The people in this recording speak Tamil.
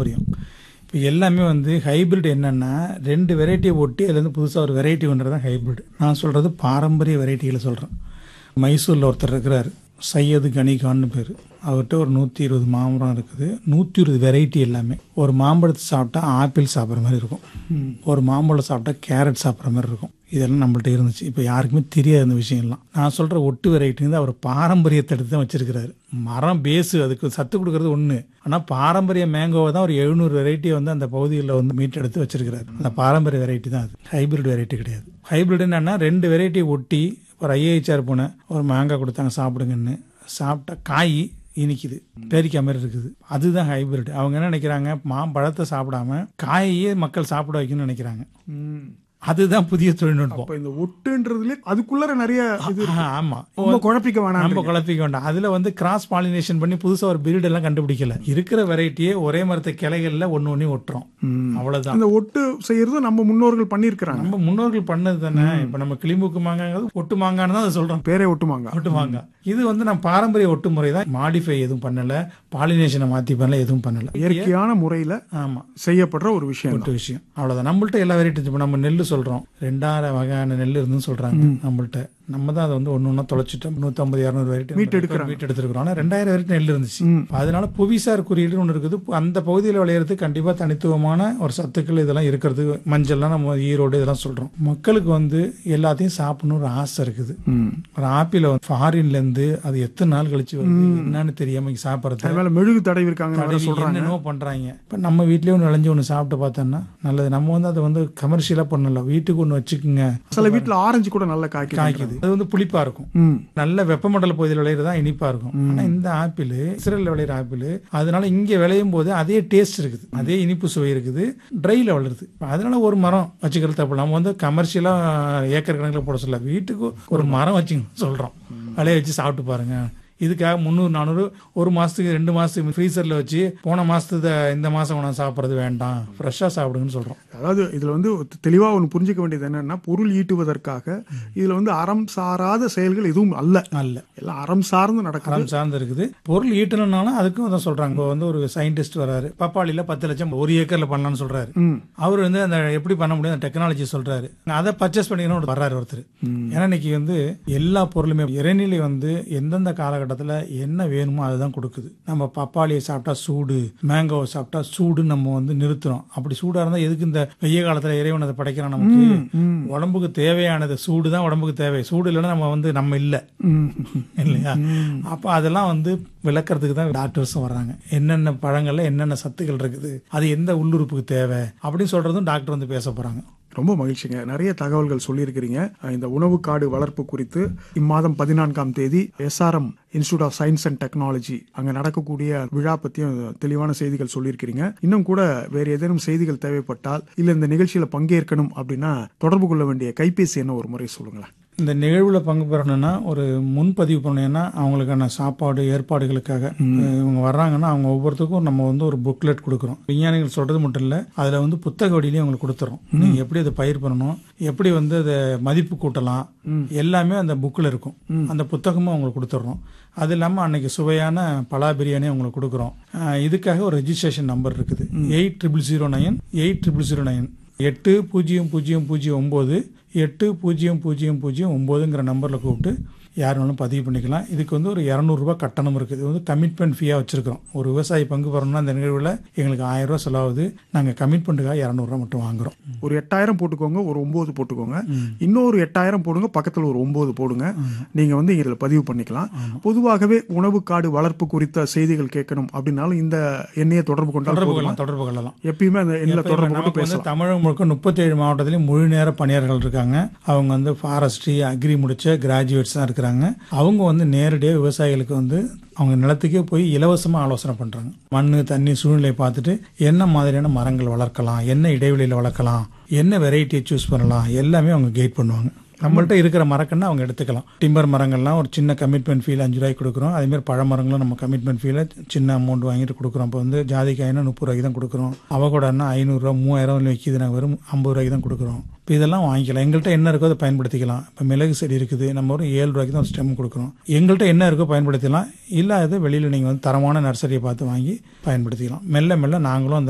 பாரம்பரியம் இப்போ எல்லாமே வந்து ஹைபிரிட் என்னென்னா ரெண்டு வெரைட்டியை ஒட்டி அதுலேருந்து புதுசாக ஒரு வெரைட்டி ஒன்று தான் ஹைபிரிட் நான் சொல்கிறது பாரம்பரிய வெரைட்டிகளை சொல்கிறேன் மைசூரில் ஒருத்தர் இருக்கிறார் சையது கனிகான்னு பேர் அவர்கிட்ட ஒரு நூற்றி இருபது மாம்பழம் இருக்குது நூற்றி இருபது வெரைட்டி எல்லாமே ஒரு மாம்பழத்தை சாப்பிட்டா ஆப்பிள் சாப்பிட்ற மாதிரி இருக்கும் ஒரு மாம்பழம் சாப்பிட்டா கேரட் சாப்பிட்ற மாதிரி இருக்கும் இதெல்லாம் நம்மள்ட்ட இருந்துச்சு இப்போ யாருக்குமே தெரியாது இந்த விஷயம்லாம் நான் சொல்கிற ஒட்டு வெரைட்டிங்க அவர் பாரம்பரியத்தை எடுத்து தான் வச்சிருக்கிறாரு மரம் பேஸு அதுக்கு சத்து கொடுக்கறது ஒன்று ஆனால் பாரம்பரிய மேங்கோவை தான் ஒரு எழுநூறு வெரைட்டியை வந்து அந்த பகுதிகளில் வந்து மீட் எடுத்து வச்சிருக்கிறாரு அந்த பாரம்பரிய வெரைட்டி தான் அது ஹைபிரிட் வெரைட்டி கிடையாது ஹைபிரிட் என்னன்னா ரெண்டு வெரைட்டி ஒட்டி ஒரு ஐஏஹெச்ஆர் போன ஒரு மாங்காய் கொடுத்தாங்க சாப்பிடுங்கன்னு சாப்பிட்டா காய் இனிக்குது பேரிக்காய் மாதிரி இருக்குது அதுதான் ஹைபிரிட் அவங்க என்ன நினைக்கிறாங்க மாம்பழத்தை சாப்பிடாம காயையே மக்கள் சாப்பிட வைக்கணும்னு நினைக்கிறாங்க அதுதான் புதிய தொழில்நுட்பம் அப்ப இந்த ஒட்டுன்றதுல அதுக்குள்ளார நிறைய இது ஆ, ஆமா ரொம்ப குழப்பிக்க வேணாம் நம்ம குழப்பிக்க வேண்டாம் அதுல வந்து கிராஸ் பாலினேஷன் பண்ணி புதுசா ஒரு பிரீட் எல்லாம் கண்டுபிடிக்கல இருக்கிற வெரைட்டியே ஒரே மரத்து கிளைகள்ல ஒண்ணு ஒண்ணு ஒட்டுறோம் அவ்வளவுதான் அந்த ஒட்டு செய்யறது நம்ம முன்னோர்கள் பண்ணியிருக்கிறாங்க நம்ம முன்னோர்கள் பண்ணது தானே இப்ப நம்ம கிளிமூக்கு மாங்காங்கிறது ஒட்டு மாங்கான்னு தான் அதை சொல்றோம் பேரே ஒட்டுமாங்க ஒட்டு மாங்காய் இது வந்து நம்ம பாரம்பரிய ஒட்டு முறை தான் மாடிஃபை எதுவும் பண்ணல பாலினேஷனை மாத்தி பண்ணல எதுவும் பண்ணல இயற்கையான முறையில ஆமா செய்யப்படுற ஒரு விஷயம் ஒட்டு விஷயம் அவ்வளவுதான் நம்மள்ட்ட எல்லா வெரைட்டி இப்போ நம்ம நெல் சொல்றோம் ரெண்டாயிரம் வகையான நெல் இருந்துன்னு சொல்றாங்க நம்மள்ட்ட நம்ம தான் அதை வந்து ஒன்று ஒன்றா தொலைச்சிட்டோம் நூற்றம்பது இரநூறு வெரைட்டி மீட்டு எடுக்கிறோம். மீட்டு எடுத்துருக்கிறோம் ஆனால் ரெண்டாயிரம் வெரைட்டி நெல் இருந்துச்சு அதனால புவிசார் குறியீடுன்னு ஒன்று இருக்குது அந்த பகுதியில் விளையிறது கண்டிப்பாக தனித்துவமான ஒரு சத்துக்கள் இதெல்லாம் இருக்கிறது மஞ்சள்லாம் நம்ம ஈரோடு இதெல்லாம் சொல்கிறோம் மக்களுக்கு வந்து எல்லாத்தையும் சாப்பிடணும் ஒரு ஆசை இருக்குது ம். ஒரு ஆப்பிள வந்து ஃபாரின்ல இருந்து அது எத்தனை நாள் கழிச்சு வருது என்னன்னு தெரியாம சாப்பிட்றது அது மேல மெழுகு தடவி இருக்காங்க தடவி என்னென்னவோ பண்றாங்க இப்ப நம்ம வீட்லயே ஒன்று விளைஞ்சு ஒன்று சாப்பிட்டு பார்த்தோம்னா நல்லது நம்ம வந்து அதை வந்து கமர்ஷியலா பண்ணல வீட்டுக்கு ஒன்று வச்சுக்குங்க சில வீட்டுல ஆரஞ்சு கூட நல்லா காய்க்கும் காய்க்குது அது வந்து புளிப்பா இருக்கும் ம். நல்ல வெப்பமண்டல பகுதியில் விளையிறது தான் இனிப்பா இருக்கும் ஆனா இந்த ஆப்பிள் இஸ்ரேல்ல விளையிற ஆப்பிள் அதனால இங்க விளையும் போது அதே டேஸ்ட் இருக்குது அதே இனிப்பு சுவை இருக்குது ட்ரைல வளருது அதனால ஒரு மரம் வச்சுக்கிறது தப்பு நம்ம வந்து கமர்ஷியலா ஏக்கர் கணக்கில் போட சொல்ல வீட்டுக்கு ஒரு மரம் வச்சுங்க சொல்றோம் விளைய வச்சு சாப்பிட்டு பாருங்க இதுக்காக முந்நூறு நானூறு ஒரு மாசத்துக்கு ரெண்டு மாசத்துக்கு ஃப்ரீசர்ல வச்சு போன மாசத்துக்கு இந்த மாசம் உணவு சாப்பிட்றது வேண்டாம் ஃப்ரெஷ்ஷா சாப்பிடுங்கன்னு சொல்றோம் அதாவது இதுல வந்து தெளிவா ஒன்று புரிஞ்சுக்க வேண்டியது என்னன்னா பொருள் ஈட்டுவதற்காக இதுல வந்து அறம் சாராத செயல்கள் எதுவும் அல்ல அல்ல எல்லாம் அறம் சார்ந்து நடக்குது அறம் சார்ந்து இருக்குது பொருள் ஈட்டணும்னாலும் அதுக்கும் அதான் சொல்றாங்க இப்போ வந்து ஒரு சயின்டிஸ்ட் வராரு பப்பாளியில பத்து லட்சம் ஒரு ஏக்கர்ல பண்ணலாம்னு சொல்றாரு ம். அவர் வந்து அந்த எப்படி பண்ண முடியும் அந்த டெக்னாலஜி சொல்றாரு அதை பர்ச்சேஸ் பண்ணிக்கணும் வர்றாரு ஒருத்தர் ஏன்னா இன்னைக்கு வந்து எல்லா பொருளுமே இறைநிலை வந்து எந்தெந்த காலகட்டத்தில் என்ன வேணுமோ அதுதான் கொடுக்குது நம்ம பப்பாளியை சாப்பிட்டா சூடு மேங்கோவை சாப்பிட்டா சூடுன்னு நம்ம வந்து நிறுத்துறோம் அப்படி சூடா இருந்தா எதுக்கு இந்த வெய்ய காலத்துல இறைவன் அதை படைக்கிறான் நமக்கு உடம்புக்கு தேவையானது சூடு தான் உடம்புக்கு தேவை சூடு இல்லைன்னா நம்ம வந்து நம்ம இல்லை ம். இல்லையா அப்ப அதெல்லாம் வந்து விளக்கறதுக்கு தான் டாக்டர்ஸும் வர்றாங்க என்னென்ன பழங்கள்ல என்னென்ன சத்துக்கள் இருக்குது அது எந்த உள்ளுறுப்புக்கு தேவை அப்படின்னு சொல்றதும் டாக்டர் வந்து பேச போறாங்க ரொம்ப மகிழ்ச்சிங்க நிறைய தகவல்கள் சொல்லியிருக்கிறீங்க இந்த உணவு காடு வளர்ப்பு குறித்து இம்மாதம் பதினான்காம் தேதி SRM institute of science and technology அங்க நடக்கக்கூடிய விழா பத்தியும் தெளிவான செய்திகள் சொல்லியிருக்கிறீங்க இன்னும் கூட வேற ஏதேனும் செய்திகள் தேவைப்பட்டால் இல்ல இந்த நிகழ்ச்சியில பங்கேற்கணும் அப்படின்னா தொடர்பு கொள்ள வேண்டிய கைபேசி என்ன ஒரு முறை சொல்லுங்களேன் இந்த நிகழ்வுல பங்கு பெறணும்னா ஒரு முன்பதிவு பண்ணணும்னா அவங்களுக்கான சாப்பாடு ஏற்பாடுகளுக்காக இவங்க வர்றாங்கன்னா அவங்க ஒவ்வொருத்தருக்கும் நம்ம வந்து ஒரு புக்லெட் கொடுக்குறோம் விஞ்ஞானிகள் சொல்றது மட்டும் இல்ல அதுல வந்து புத்தக வடியிலையும் அவங்களுக்கு கொடுத்துறோம் நீங்க எப்படி அதை பயிர் பண்ணணும் எப்படி வந்து அதை மதிப்பு கூட்டலாம் எல்லாமே அந்த புக்கில் இருக்கும் அந்த புத்தகமும் அவங்களுக்கு கொடுத்துட்றோம் அது இல்லாமல் அன்னைக்கு சுவையான பலா பிரியாணி அவங்களுக்கு கொடுக்குறோம் அஹ் இதுக்காக ஒரு ரெஜிஸ்ட்ரேஷன் நம்பர் இருக்குது eight triple zero nine eight triple zero nine எட்டு பூஜ்ஜியம் பூஜ்ஜியம் பூஜ்ஜியம் ஒம்பது எட்டு பூஜ்ஜியம் பூஜ்ஜியம் பூஜ்ஜியம் ஒம்போதுங்கிற நம்பரில் கூப்பிட்டு யார் வேணாலும் பதிவு பண்ணிக்கலாம் இதுக்கு வந்து ஒரு இரநூறுபா கட்டணம் இருக்குது இது வந்து கமிட்மெண்ட் ஃபீயாக வச்சிருக்கிறோம் ஒரு விவசாயி பங்கு பெறணும்னா அந்த நிகழ்வில் எங்களுக்கு ஆயிரம் ரூபாய் செலவாகுது நாங்கள் கமிட்மெண்ட்டுக்காக இரநூறுவா மட்டும் வாங்குறோம் ஒரு எட்டாயிரம் போட்டுக்கோங்க ஒரு ஒன்பது போட்டுக்கோங்க இன்னொரு எட்டாயிரம் போடுங்க பக்கத்துல ஒரு ஒன்பது போடுங்க நீங்க வந்து இதுல பதிவு பண்ணிக்கலாம் பொதுவாகவே உணவு காடு வளர்ப்பு குறித்த செய்திகள் கேட்கணும் அப்படின்னாலும் இந்த எண்ணையை தொடர்பு கொண்டால் தொடர்பு போதுமா? கொள்ளலாம் தொடர்பு கொள்ளலாம் எப்பயுமே அந்த எண்ணில் இப்ப தொடர்பு கொண்டு நமக்கு வந்து பேசலாம் தமிழகம் முழுக்க முப்பத்தேழு மாவட்டத்திலையும் முழு நேர பணியாளர்கள் இருக்காங்க அவங்க வந்து ஃபாரஸ்ட்ரி அக்ரி முடிச்ச கிராஜுவேட்ஸ் தான் இருக்கிறாங்க அவங்க வந்து நேரடியாக விவசாயிகளுக்கு வந்து அவங்க நிலத்துக்கே போய் இலவசமாக ஆலோசனை பண்ணுறாங்க மண் தண்ணி சூழ்நிலையை பார்த்துட்டு என்ன மாதிரியான மரங்கள் வளர்க்கலாம் என்ன இடைவெளியில் வளர்க்கலாம் என்ன வெரைட்டியை சூஸ் பண்ணலாம் எல்லாமே அவங்க கைட் பண்ணுவாங்க நம்மள்ட்ட இருக்கிற மரக்கன்னு அவங்க எடுத்துக்கலாம் டிம்பர் மரங்கள்லாம் ஒரு சின்ன கமிட்மெண்ட் ஃபீல் அஞ்சு ரூபாய்க்கு கொடுக்குறோம் அதேமாதிரி பழ மரங்களும் நம்ம கமிட்மெண்ட் ஃபீல சின்ன அமௌண்ட் வாங்கிட்டு கொடுக்குறோம் இப்போ வந்து ஜாதிக்காயினா முப்பது ரூபாய்க்கு தான் கொடுக்குறோம் அவகோடனா ஐநூறுரூவா மூவாயிரம் விற்கிது நாங்கள் வெறும் ஐம்பது ரூபாய்க்கு தான் கொடுக்குறோம் இப்போ இதெல்லாம் வாங்கிக்கலாம் எங்கள்கிட்ட என்ன இருக்கோ அதை பயன்படுத்திக்கலாம் இப்போ மிளகு செடி இருக்குது நம்ம ஒரு ஏழு ரூபாய்க்கு தான் ஸ்டெம் கொடுக்குறோம் எங்கள்கிட்ட என்ன இருக்கோ பயன்படுத்திக்கலாம் இல்லாத வெளியில் நீங்கள் வந்து தரமான நர்சரியை பார்த்து வாங்கி பயன்படுத்திக்கலாம் மெல்ல மெல்ல நாங்களும் அந்த